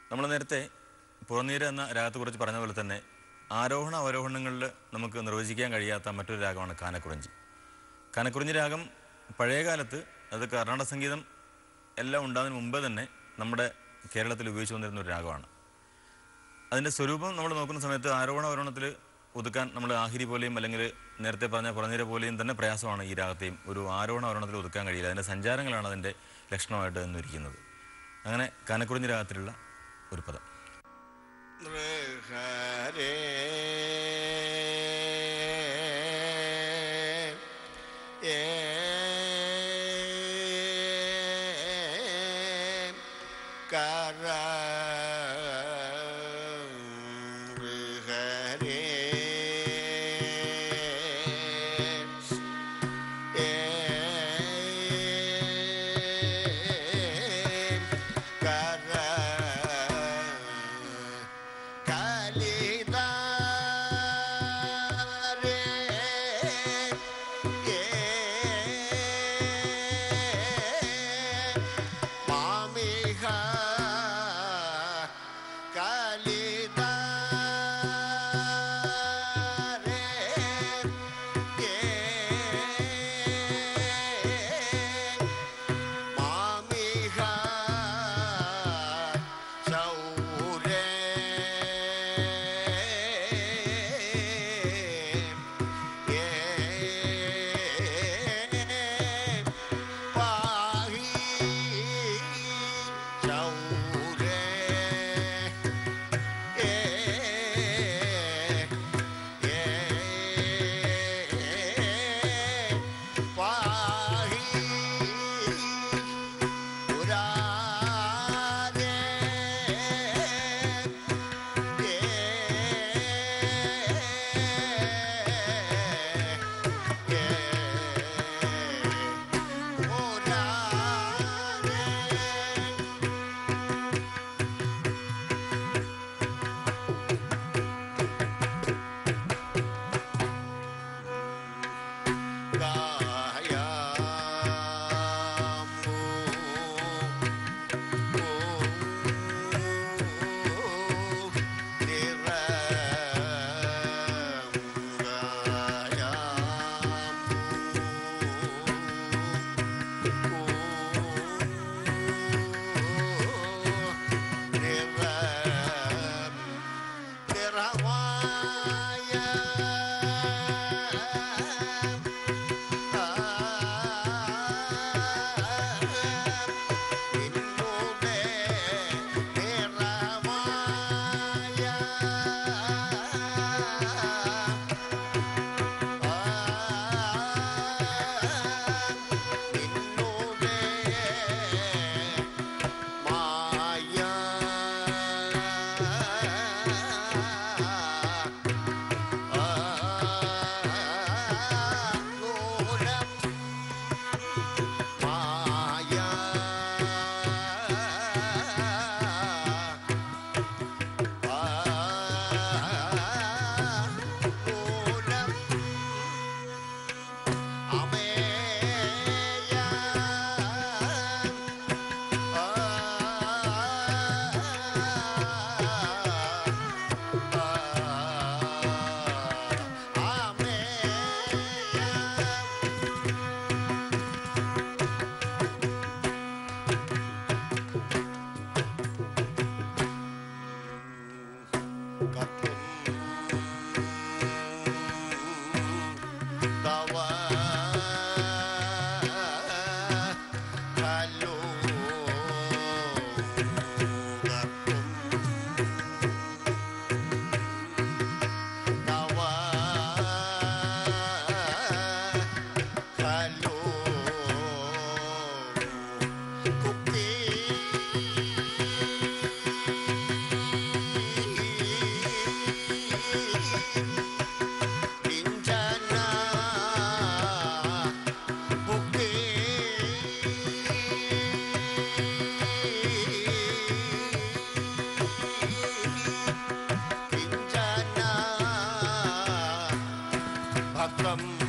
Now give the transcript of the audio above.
നമ്മൾ നേരത്തെ പുറനീര എന്ന രാഗത്തെക്കുറിച്ച് പറഞ്ഞ പോലെ തന്നെ ആരോഹണ അവരോഹണങ്ങളിൽ നമുക്ക് നിർവചിക്കാൻ കഴിയാത്ത മറ്റൊരു രാഗമാണ് കാനക്കുറിഞ്ചി കാനക്കുറിഞ്ചി രാഗം പഴയ കാലത്ത് അത് കർണാടക സംഗീതം എല്ലാം ഉണ്ടാകുന്നതിന് മുമ്പേ തന്നെ നമ്മുടെ കേരളത്തിൽ ഉപയോഗിച്ചു വന്നിരുന്ന ഒരു രാഗമാണ് അതിൻ്റെ സ്വരൂപം നമ്മൾ നോക്കുന്ന സമയത്ത് ആരോഹണ അവരോഹണത്തിൽ ഒതുക്കാൻ നമ്മൾ ആഹിരി പോലെയും അല്ലെങ്കിൽ നേരത്തെ പറഞ്ഞ പുറനീര പോലെയും തന്നെ പ്രയാസമാണ് ഈ രാഗത്തെയും ഒരു ആരോഹണ അവരോഹണത്തിൽ ഒതുക്കാൻ കഴിയില്ല അതിൻ്റെ സഞ്ചാരങ്ങളാണ് അതിൻ്റെ ലക്ഷണമായിട്ട് നിന്നിരിക്കുന്നത് അങ്ങനെ കാനക്കുറിഞ്ഞി രാഗത്തിലുള്ള ഒരു പദം നൃഹരേ ഏ കര നൃഹരേ ഏ കര കാലിദാരേ ഏ മാമിഹ കാലിദാരേ ഏ മാമിഹ ചൗരേ ഏ പാഹി ചൗരേ ഏ പാഹി പുരാരേ തവ ഹലോ തവ ഹലോ കുപ്പി Pinjana Bukit Pinjana Bhatram